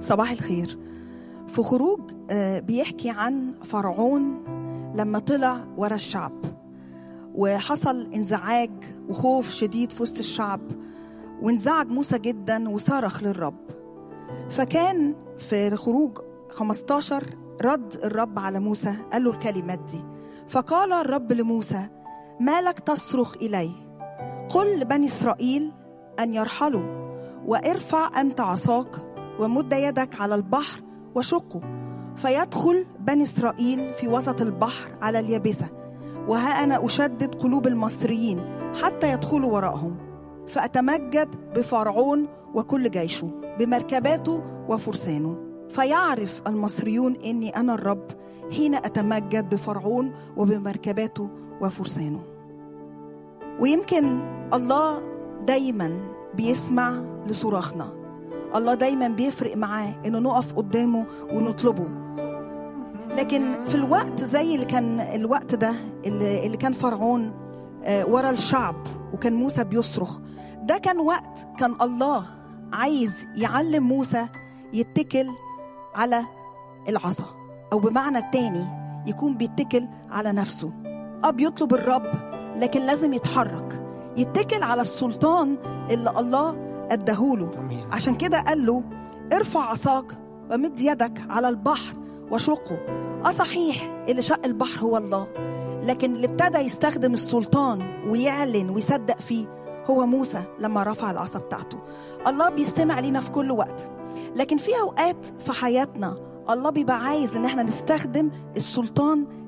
صباح الخير في خروج آه، بيحكي عن فرعون لما طلع ورا الشعب وحصل انزعاج وخوف شديد في وسط الشعب وانزعج موسى جدا وصرخ للرب فكان في خروج 15 رد الرب على موسى قال له الكلمات دي فقال الرب لموسى ما لك تصرخ إلي قل لبني إسرائيل أن يرحلوا وارفع أنت عصاك ومد يدك على البحر وشقه فيدخل بني إسرائيل في وسط البحر على اليابسة وها أنا أشدد قلوب المصريين حتى يدخلوا وراءهم فأتمجد بفرعون وكل جيشه بمركباته وفرسانه فيعرف المصريون إني أنا الرب حين أتمجد بفرعون وبمركباته وفرسانه ويمكن الله دايما بيسمع لصراخنا الله دايما بيفرق معاه انه نقف قدامه ونطلبه لكن في الوقت زي اللي كان الوقت ده اللي, اللي كان فرعون آه، ورا الشعب وكان موسى بيصرخ ده كان وقت كان الله عايز يعلم موسى يتكل على العصا او بمعنى التاني يكون بيتكل على نفسه اه بيطلب الرب لكن لازم يتحرك يتكل على السلطان اللي الله اداهوله امين عشان كده قال له ارفع عصاك ومد يدك على البحر وشقه اه صحيح اللي شق البحر هو الله لكن اللي ابتدى يستخدم السلطان ويعلن ويصدق فيه هو موسى لما رفع العصا بتاعته الله بيستمع لينا في كل وقت لكن في اوقات في حياتنا الله بيبقى عايز ان احنا نستخدم السلطان